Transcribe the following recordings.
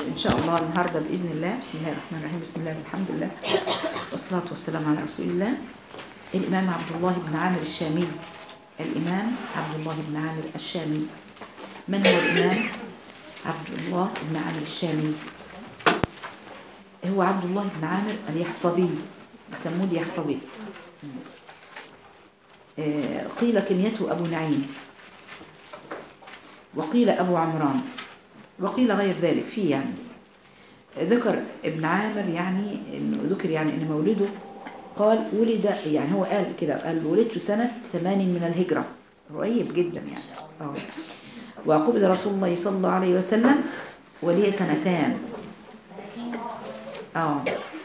إن شاء الله النهاردة بإذن الله بسم الله الرحمن الرحيم بسم الله الحمد لله والصلاة والسلام على رسول الله الإمام عبد الله بن عامر الشامي الإمام عبد الله بن عامر الشامي من هو الإمام عبد الله بن عامر الشامي هو عبد الله بن عامر اليحصبي بيسموه اليحصبي آه، قيل كنيته أبو نعيم وقيل أبو عمران وقيل غير ذلك فيه يعني ذكر ابن عامر يعني إنه ذكر يعني ان مولده قال ولد يعني هو قال كده قال ولدت سنة ثمان من الهجرة قريب جدا يعني اه وقبض رسول الله صلى الله عليه وسلم ولي سنتان اه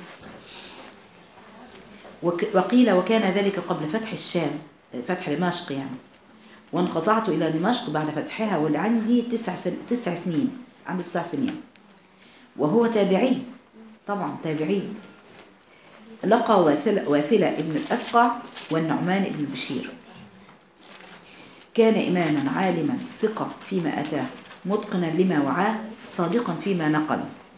وك- وقيل وكان ذلك قبل فتح الشام فتح دمشق يعني وانقطعت إلى دمشق بعد فتحها والعندي تسع, سن... تسع سنين عنده تسع سنين وهو تابعي طبعا تابعي لقى واثلة, واثلة ابن الأسقع والنعمان ابن بشير كان إماما عالما ثقة فيما أتاه متقنا لما وعاه صادقا فيما نقل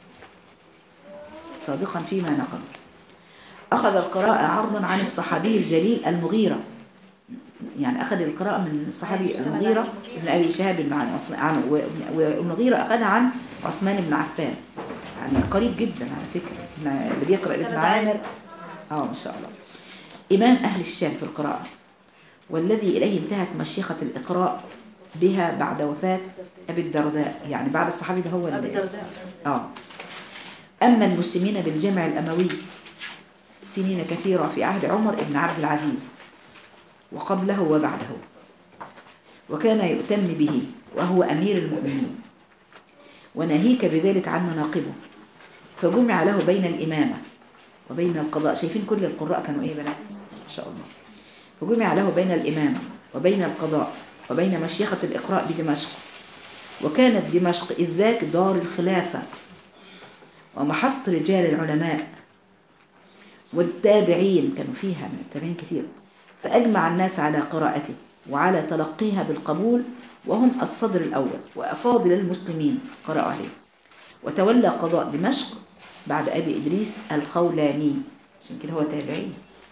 صادقا فيما نقل أخذ القراءة عرضا عن الصحابي الجليل المغيرة يعني أخذ القراءة من الصحابي المغيرة بن أبي شهاب بن عن عن- وابن- والمغيرة أخذها عن عثمان بن عفان يعني قريب جدا على فكرة ابن- اللي بيقرأ ابن عامر اه ما شاء الله إمام أهل الشام في القراءة والذي إليه انتهت مشيخة الإقراء بها بعد وفاة أبي الدرداء يعني بعد الصحابي ده هو اللي اه أما المسلمين بالجمع الأموي سنين كثيرة في عهد عمر بن عبد العزيز وقبله وبعده وكان يؤتم به وهو أمير المؤمنين وناهيك بذلك عن مناقبه فجمع له بين الإمامة وبين القضاء شايفين كل القراء كانوا إيه بنات إن شاء الله فجمع له بين الإمامة وبين القضاء وبين مشيخة الإقراء بدمشق وكانت دمشق إذ ذاك دار الخلافة ومحط رجال العلماء والتابعين كانوا فيها من التابعين كثير فأجمع الناس على قراءته وعلى تلقيها بالقبول وهم الصدر الأول وأفاضل المسلمين قرأوا عليه وتولى قضاء دمشق بعد أبي إدريس الخولاني عشان كده هو تابعي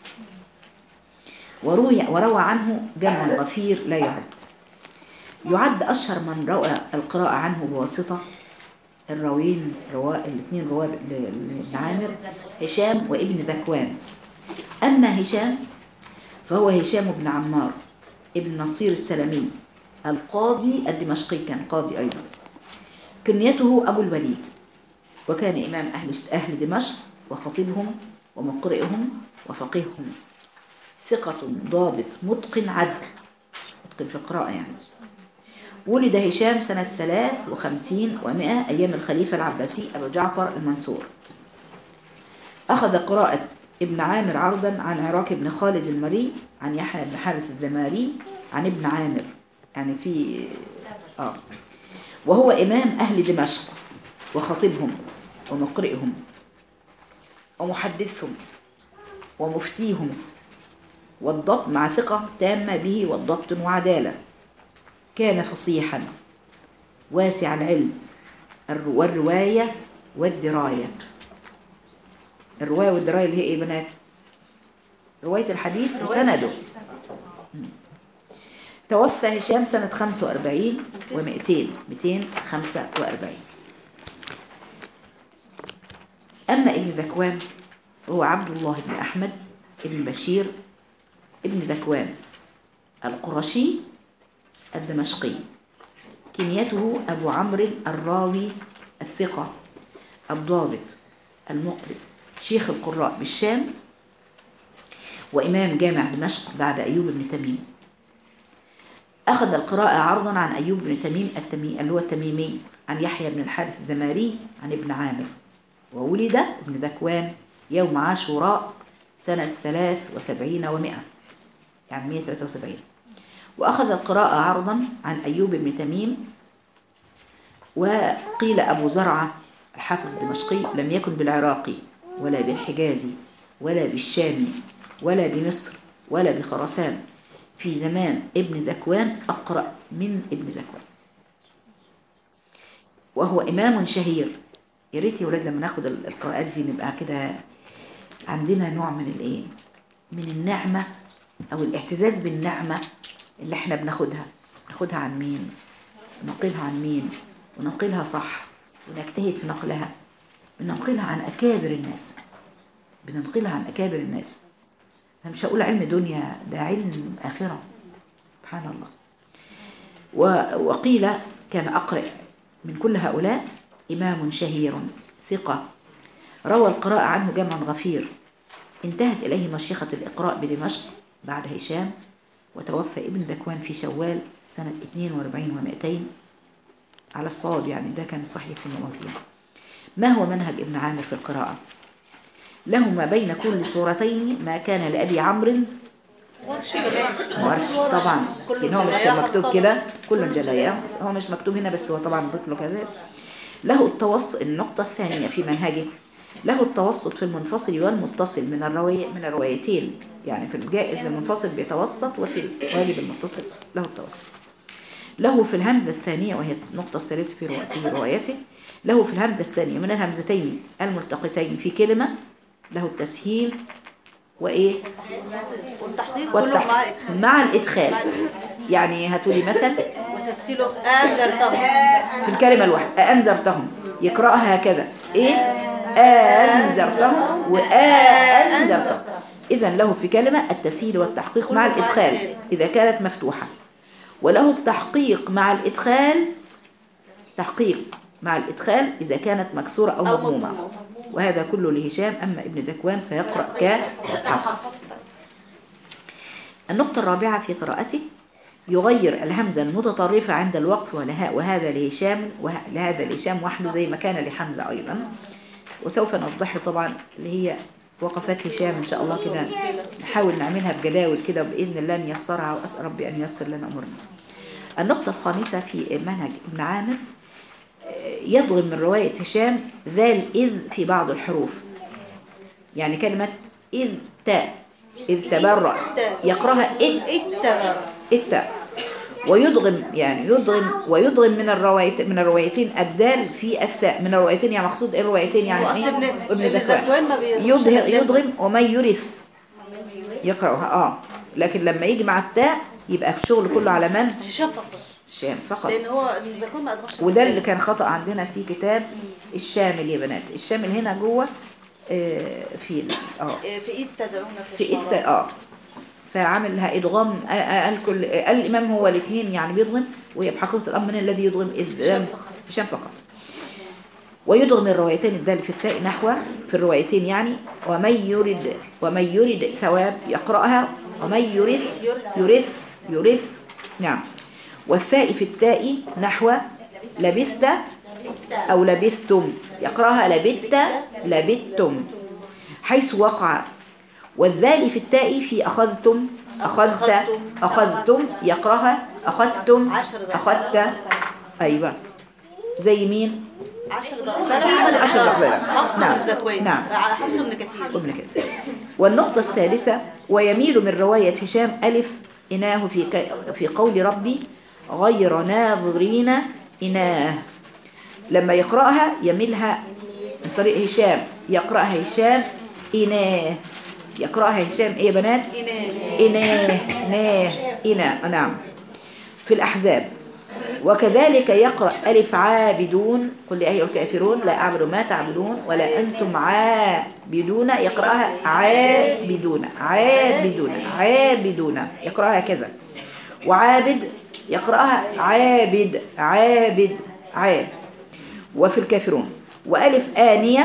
وروي وروى عنه جمع غفير لا يعد يعد أشهر من روى القراءة عنه بواسطة الراويين رواء الاثنين رواة لابن عامر هشام وابن ذكوان أما هشام فهو هشام بن عمار ابن نصير السلمي القاضي الدمشقي كان قاضي أيضا كنيته أبو الوليد وكان إمام أهل أهل دمشق وخطيبهم ومقرئهم وفقيههم ثقة ضابط متقن عدل متقن في القراءة يعني ولد هشام سنة ثلاث وخمسين ومائة أيام الخليفة العباسي أبو جعفر المنصور أخذ قراءة ابن عامر عرضا عن عراك بن خالد المري عن يحيى بن حارث الذماري عن ابن عامر يعني في آه وهو إمام أهل دمشق وخطيبهم ومقرئهم ومحدثهم ومفتيهم والضبط مع ثقة تامة به والضبط وعدالة كان فصيحا واسع العلم الر- والرواية والدراية الرواية والدراية اللي هي ايه بنات رواية الحديث وسنده مم. توفى هشام سنة 45 و200 245 أما ابن ذكوان فهو عبد الله بن أحمد بن بشير ابن ذكوان القرشي الدمشقي كنيته أبو عمرو الراوي الثقة الضابط المقرئ شيخ القراء بالشام وإمام جامع دمشق بعد أيوب بن تميم أخذ القراءة عرضا عن أيوب بن تميم التميمي اللي هو التميمي عن يحيى بن الحارث الذماري عن ابن عامر وولد ابن ذكوان يوم عاشوراء سنة ثلاث وسبعين ومائة يعني 173 وأخذ القراءة عرضا عن أيوب بن تميم وقيل أبو زرعة الحافظ الدمشقي لم يكن بالعراقي ولا بالحجازي ولا بالشامي ولا بمصر ولا بخراسان في زمان ابن ذكوان أقرأ من ابن ذكوان وهو إمام شهير يا ريت يا ولاد لما ناخد ال- القراءات دي نبقى كده عندنا نوع من الايه من النعمة او الاعتزاز بالنعمة اللي احنا بناخدها ناخدها عن مين ننقلها عن مين وننقلها صح ونجتهد في نقلها بننقلها عن أكابر الناس بننقلها عن أكابر الناس أنا مش هقول علم دنيا ده علم آخرة سبحان الله و- وقيل كان أقرأ من كل هؤلاء إمام شهير ثقة روى القراءة عنه جمع غفير انتهت إليه مشيخة الإقراء بدمشق بعد هشام وتوفى ابن ذكوان في شوال سنة 42 و200 على الصواب يعني ده كان الصحيح في المواطن ما هو منهج ابن عامر في القراءة له ما بين كل سورتين ما كان لأبي عمرو ورش طبعا لأن هو مش كان مكتوب كده كل جلايا هو مش مكتوب هنا بس هو طبعا ضيف له كذا له التوسط النقطة الثانية في منهجه له التوسط في المنفصل والمتصل من الرواية من الروايتين يعني في الجائز المنفصل بيتوسط وفي الواجب المتصل له التوسط له في الهمزة الثانية وهي النقطة الثالثة في روا- في روايته له في الهمزة الثانية من الهمزتين الملتقتين في كلمة له التسهيل وإيه والتحقيق كله والتح... مع مع الإدخال يعني هاتولي مثل وتسهيله أنذرتهم في الكلمة الواحدة أنذرتهم يقرأها هكذا إيه أنذرتهم وأنذرتهم إذا له في كلمة التسهيل والتحقيق مع الإدخال إذا كانت مفتوحة وله التحقيق مع الإدخال تحقيق مع الإدخال إذا كانت مكسورة أو أو مضمومة مضمومة. وهذا كله لهشام أما ابن ذكوان فيقرأ كحفص النقطة الرابعة في قراءته يغير الهمزة المتطرفة عند الوقف ولها وهذا لهشام وهذا لهشام وحده زي ما كان لحمزة أيضا وسوف نوضحه طبعا اللي هي وقفات هشام إن شاء الله كده نحاول نعملها بجداول كده بإذن الله نيسرها وأسأل ربي أن ييسر لنا أمورنا النقطة الخامسة في منهج ابن عامر آه، يضغم من رواية هشام ذا الإذ في بعض الحروف يعني كلمة إذ تاء إذ تبرع يقرأها إذ اتبر التاء ويدغم يعني يدغم ويدغم من الروايت من الروايتين الدال في الثاء من الروايتين يعني مقصود ايه الروايتين يعني وأصل ايه ابن- ابن ابن ذكوان ذكوان ما بيدغمش يدغم الدال يدغم بس. ومن يرث يقرأها اه لكن لما يجي مع التاء يبقى الشغل كله على من هشام فقط الشام فقط لأن هو ابن ذكوان ما أدركش وده اللي كان خطأ عندنا في كتاب الشامل يا بنات الشامل هنا جوه آه، في اه في إيد تدعونا في, في الشراب. الت اه فعامل لها ادغام آه، آه، قال كل آه، قال الامام هو الاثنين يعني بيضغم وهي بحقيقه الامر من الذي يضغم اذ هشام فقط ويدغم الروايتين الدال في الثاء نحو في الروايتين يعني ومن يرد ومن يرد ثواب يقراها ومن يرث يرث يرث نعم والثاء في التاء نحو لبثت أو لبثتم يقراها لبثت لبثتم حيث وقع والذال في التاء في أخذتم أخذت أخذتم يقراها أخذتم عشر دقائق. أخذت أيوة زي مين عشر دقائق عشر دقائق. حفص نعم. بن الزكوان نعم. حفص بن كثير ابن كده والنقطة الثالثة ويميل من رواية هشام ألف إناه في ك- في قول ربي غير ناظرين إناه لما يقرأها يميلها من طريق هشام يقرأها هشام إناه يقرأها هشام إيه يا بنات إناه إناه ناه إنا نعم في الأحزاب وكذلك يقرأ ألف عابدون قل يا أيها الكافرون لا أعبد ما تعبدون ولا أنتم عابدون يقرأها عابدون عابدون عابدون يقرأها كذا وعابد يقرأها عابد عابد عاب وفي الكافرون وألف آنية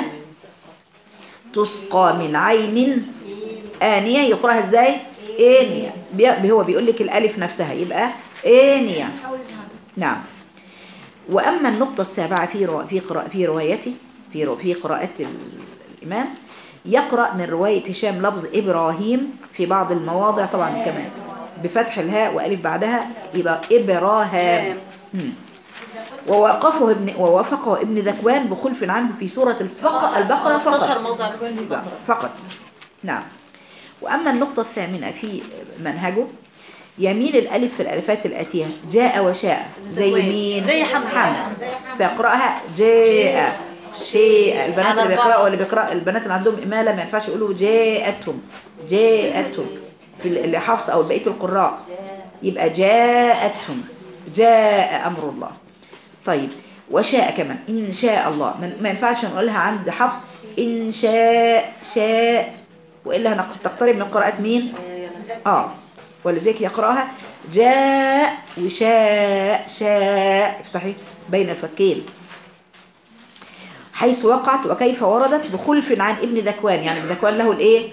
تسقى من عين آنية يقرأها ازاي؟ آنية بي- هو بيقول لك الألف نفسها يبقى آنية نعم وأما النقطة السابعة في رو... في قراءة في روايته في رو... في قراءة ال- الإمام يقرأ من رواية هشام لفظ إبراهيم في بعض المواضع طبعا كمان بفتح الهاء وألف بعدها يبقى إبراهام مم. ووقفه ابن ووافقه ابن ذكوان بخلف عنه في سورة الفق... البقرة 15 فقط موضع لا، فقط نعم وأما النقطة الثامنة في منهجه يميل الألف في الألفات الآتية جاء وشاء زي زي- مين زي حمزة. حمزة فيقرأها جاء شيء البنات على اللي أربعة. بيقرأوا اللي بيقرأ البنات اللي عندهم إمالة ما ينفعش يقولوا جاءتهم جاءتهم في ال- اللي حفص أو بقية القراء يبقى جاءتهم جاء أمر الله طيب وشاء كمان إن شاء الله ما- ما ينفعش نقولها عند حفص إن شاء شاء وإلا هنق- تقترب من قراءة مين؟ آه ولذلك يقرأها جاء وشاء شاء افتحي بين الفكين حيث وقعت وكيف وردت بخلف عن ابن ذكوان يعني ابن ذكوان له الايه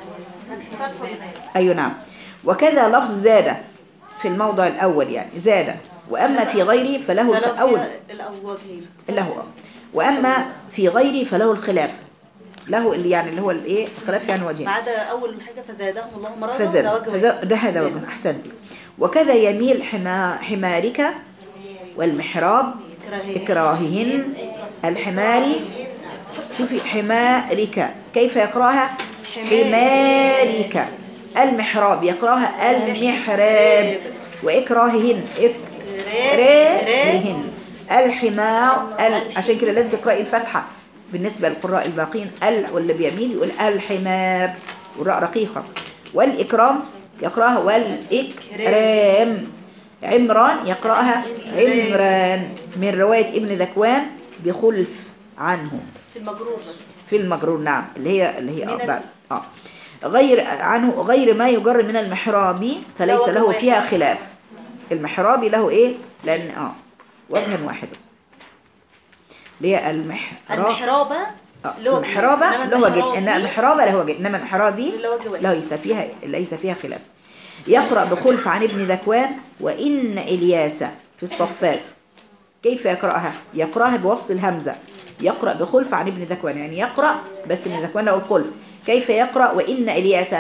ايوه نعم وكذا لفظ زاد في الموضع الاول يعني زاد واما في غيره فله فلو الاول فيها الأوجهين له واما في غيره فله الخلاف له اللي يعني اللي هو الايه الخلاف يعني وجهين ما عدا أول حاجة فزادهم الله مرضا فزاد ده وجه فزاد ده هذا وجه احسنتي وكذا يميل حما حمارك والمحراب إكراههن الحمار شوفي حمارك كيف يقرأها حمارك المحراب يقرأها المحراب وإكراههن إكراههن الحمار ال... عشان كده لازم تقرأي الفتحة بالنسبة للقراء الباقين ال واللي بيميل يقول الحمار والراء رقيقة والإكرام يقرأها والإكرام عمران يقرأها عمران من رواية ابن ذكوان بخلف عنه في المجروب بس في المجرور نعم اللي هي اللي هي من آه ال- بعد اه غير عنه غير ما يجر من المحراب فليس وجه له واحد. فيها خلاف المحراب له ايه لان اه وجها واحدا اللي هي المحراب المحرابة آه، اللي هو المحرابة إنما اللي هو جد المحرابي إن المحرابة له وجه إنما المحرابي اللي هو جواه. ليس فيها ليس فيها خلاف يقرأ بخلف عن ابن ذكوان وإن إلياس في الصفات كيف يقرأها؟ يقرأها بوسط الهمزة يقرأ بخلف عن ابن ذكوان يعني يقرأ بس ابن ذكوان له الخلف كيف يقرأ وإن إلياس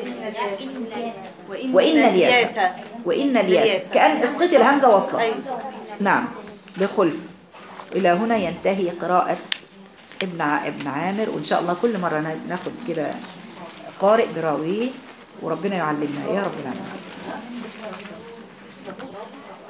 وإن, وإن الياس الياس وإن الياس الياس. كأن اسقط الهمزة وصلا أيوة نعم بخلف إلى هنا ينتهي قراءة ابن ع- ابن عامر وإن شاء الله كل مرة نا- ناخد كده قارئ براويه وربنا يعلمنا يا رب العالمين